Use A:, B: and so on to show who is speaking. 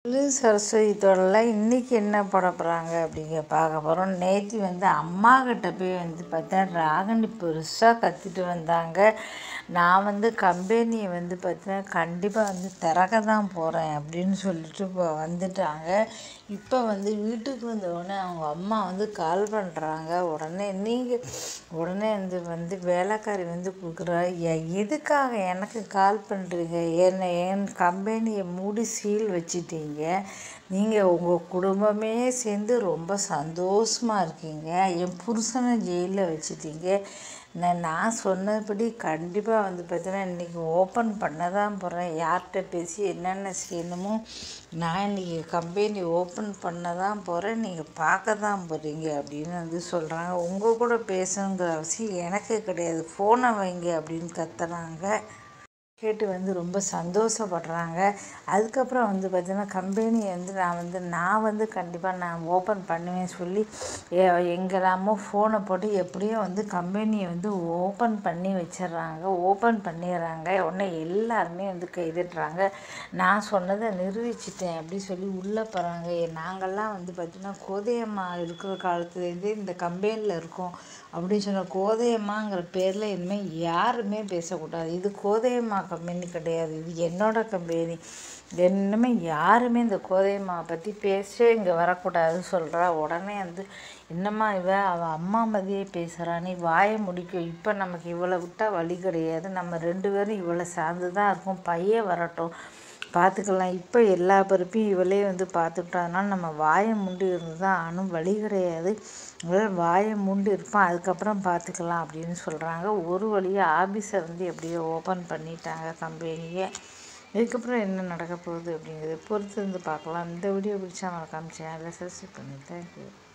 A: சொல்லு சரஸ்வதி தொடரில் இன்றைக்கி என்ன போட போகிறாங்க அப்படிங்க பார்க்க போகிறோம் நேற்று வந்து அம்மா கிட்ட போய் வந்து பார்த்தா ராகினி பெருசாக கத்திட்டு வந்தாங்க நான் வந்து கம்பெனியை வந்து பார்த்தீங்கன்னா கண்டிப்பாக வந்து திறக்க தான் போகிறேன் அப்படின்னு சொல்லிட்டு இப்போ வந்துட்டாங்க இப்போ வந்து வீட்டுக்கு வந்த உடனே அவங்க அம்மா வந்து கால் பண்ணுறாங்க உடனே நீங்கள் உடனே வந்து வந்து வேலைக்காரி வந்து கொடுக்குறா "எ- எதுக்காக எனக்கு கால் பண்ணுறீங்க என்னை என் கம்பெனியை மூடி சீல் வச்சிட்டீங்க நீங்கள் உங்கள் குடும்பமே சேர்ந்து ரொம்ப சந்தோஷமாக இருக்கீங்க என் புருஷனை ஜெயிலில் வச்சிட்டீங்க நான் நான் சொன்னபடி கண்டிப்பாக வந்து பார்த்தீங்கன்னா இன்றைக்கி ஓப்பன் பண்ண தான் போகிறேன் யார்கிட்ட பேசி என்னென்ன செய்யணுமோ நான் இன்றைக்கி கம்பெனி ஓப்பன் பண்ண தான் போகிறேன் நீங்கள் பார்க்க தான் போகிறீங்க அப்படின்னு வந்து சொல்கிறாங்க உங்கள் கூட பேசணுங்கிற அவசியம் எனக்கு கிடையாது ஃபோனை வைங்க அப்படின்னு கத்துறாங்க கேட்டு வந்து ரொம்ப சந்தோஷப்படுறாங்க அதுக்கப்புறம் வந்து பார்த்தீங்கன்னா கம்பெனி வந்து நான் வந்து நான் வந்து கண்டிப்பாக நான் ஓப்பன் பண்ணுவேன் சொல்லி எ- எங்கெல்லாமோ ஃபோனை போட்டு எப்படியும் வந்து கம்பெனியை வந்து ஓப்பன் பண்ணி வச்சிடுறாங்க ஓப்பன் பண்ணிடுறாங்க உடனே எல்லாருமே வந்து கைதட்டுறாங்க நான் சொன்னதை நிரூபிச்சிட்டேன் அப்படி சொல்லி உள்ளே போகிறாங்க நாங்கள்லாம் வந்து பார்த்திங்கன்னா கோதையம்மா இருக்கிற காலத்துலேருந்தே இந்த கம்பெனியில் இருக்கோம் அப்படின்னு சொன்ன கோதையம்மாங்கிற பேரில் இனிமேல் யாருமே பேசக்கூடாது இது கோதையம்மா கம்பெனி கிடையாது இது என்னோட கம்பெனி என்னமே யாருமே இந்த கோதையம்மாவை பற்றி பேசவே இங்கே வரக்கூடாதுன்னு சொல்கிறா உடனே வந்து என்னம்மா இவ அவள் அம்மா மதியே பேசுகிறா நீ வாயை முடிக்க இப்போ நமக்கு இவளை விட்டால் வழி கிடையாது நம்ம ரெண்டு பேரும் இவளை சார்ந்து தான் இருக்கோம் பையன் வரட்டும் பார்த்துக்கலாம் இப்போ எல்லா பொறுப்பையும் இவளே வந்து பார்த்துக்கிட்டோம் அதனால நம்ம வாயை முண்டி இருந்து தான் ஆனும் வழி கிடையாது இவள் வாயை மூண்டு இருப்பான் அதுக்கப்புறம் பார்த்துக்கலாம் அப்படின்னு சொல்கிறாங்க ஒரு வழியாக ஆஃபீஸை வந்து எப்படியோ ஓப்பன் பண்ணிட்டாங்க கம்பெனியை இதுக்கப்புறம் என்ன நடக்க போகுது அப்படிங்கிறத பொறுத்து இருந்து பார்க்கலாம் இந்த வீடியோ பிடிச்சா மறக்காம சேனலை சப்ஸ்கிரைப் பண்ணி தேங்க்யூ